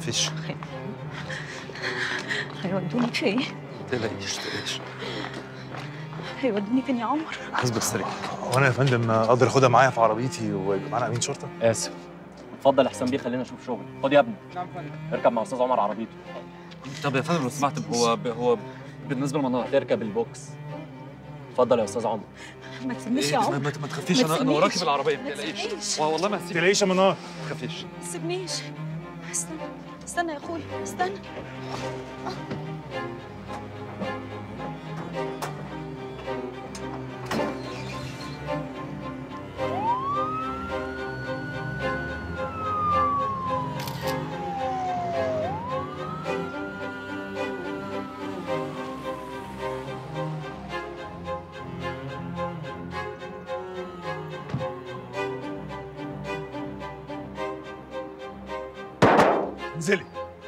تخافيش هيودوني فين؟ ما تقلقيش ما تقلقيش هيودوني فين يا عمر؟ حسبك سريع هو انا يا فندم اقدر اخدها معايا في عربيتي ويبقى معانا امين شرطه اسف اتفضل يا حسام بيه خلينا نشوف شغل خد يا ابني نعم فندم اركب مع استاذ عمر عربيته طب يا فندم لو سمحت هو هو بالنسبه لمنار هتركب البوكس اتفضل يا استاذ عمر ما تسيبنيش يا إيه، ما عمر ما- ما تخافيش ما انا انا تسيبنيش. وراكي بالعربيه ما ما تقلقيش تسيبنيش. والله ما هسيبك تلاقيش يا منار ما تخافيش ما تسيبنيش استنى استنى يا اخويا استنى انزلي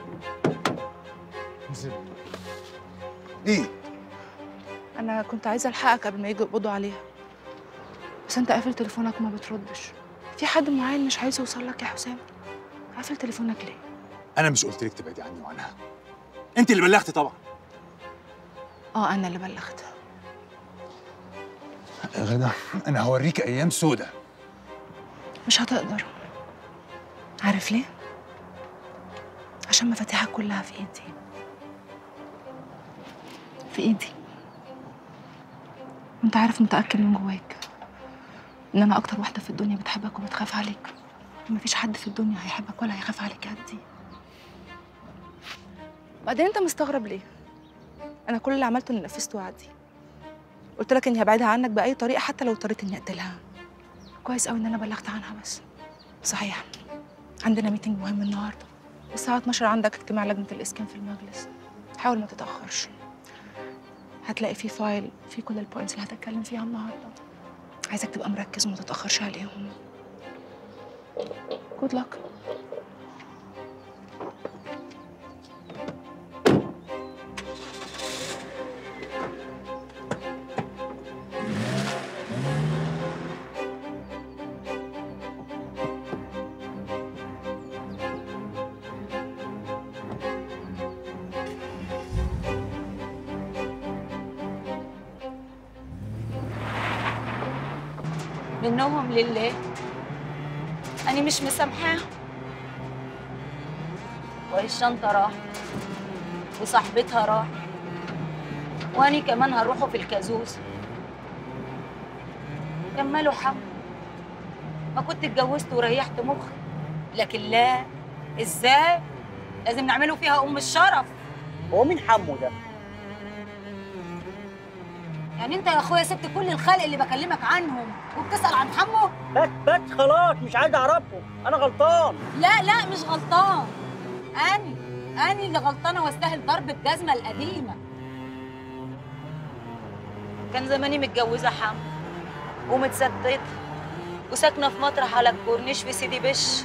انزلي ايه انا كنت عايزه الحقك قبل ما يجوا يقبضوا عليها بس انت قافل تليفونك وما بتردش في حد معين مش عايز يوصل لك يا حسام قافل تليفونك ليه انا مش قلت لك تبعدي عني وعنها انت اللي بلغتي طبعا اه انا اللي بلغت يا غدا انا هوريك ايام سودة مش هتقدر عارف ليه عشان مفاتيحك كلها في ايدي في ايدي وانت عارف متاكد من جواك ان انا اكتر واحده في الدنيا بتحبك وبتخاف عليك مفيش حد في الدنيا هيحبك ولا هيخاف عليك قدي بعدين انت مستغرب ليه انا كل اللي عملته اني نفذت وعدي قلت لك اني هبعدها عنك باي طريقه حتى لو اضطريت اني اقتلها كويس قوي ان انا بلغت عنها بس صحيح عندنا ميتنج مهم النهارده الساعه 12 عندك اجتماع لجنه الاسكان في المجلس حاول ما تتاخرش هتلاقي فيه فايل فيه كل البوينتس اللي هتتكلم فيها النهارده عايزك تبقى مركز وما تتاخرش عليهم جود لك منهم لله أنا مش مسامحاهم وهي الشنطة راحت وصاحبتها راحت وأنا كمان هروحوا في الكازوز كملوا حم ما كنت اتجوزت وريحت مخي لكن لا ازاي لازم نعمله فيها ام الشرف هو مين حمو ده؟ يعني انت يا اخويا سبت كل الخلق اللي بكلمك عنهم وبتسال عن حمو بس بس خلاص مش عايز اعرفه انا غلطان لا لا مش غلطان أني أني اللي غلطانة واستاهل ضرب الجزمة القديمة كان زماني متجوزة حم ومتستتة وساكنة في مطرح على الكورنيش في سيدي بشر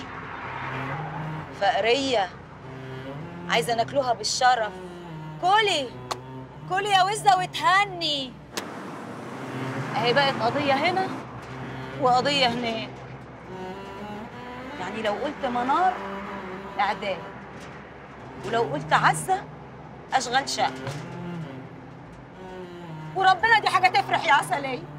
فقرية عايزة ناكلوها بالشرف كلي كلي يا وزة وتهني اهي بقت قضية هنا وقضية هناك يعني لو قلت منار اعدام ولو قلت عزه اشغال شقه وربنا دي حاجه تفرح يا عسليه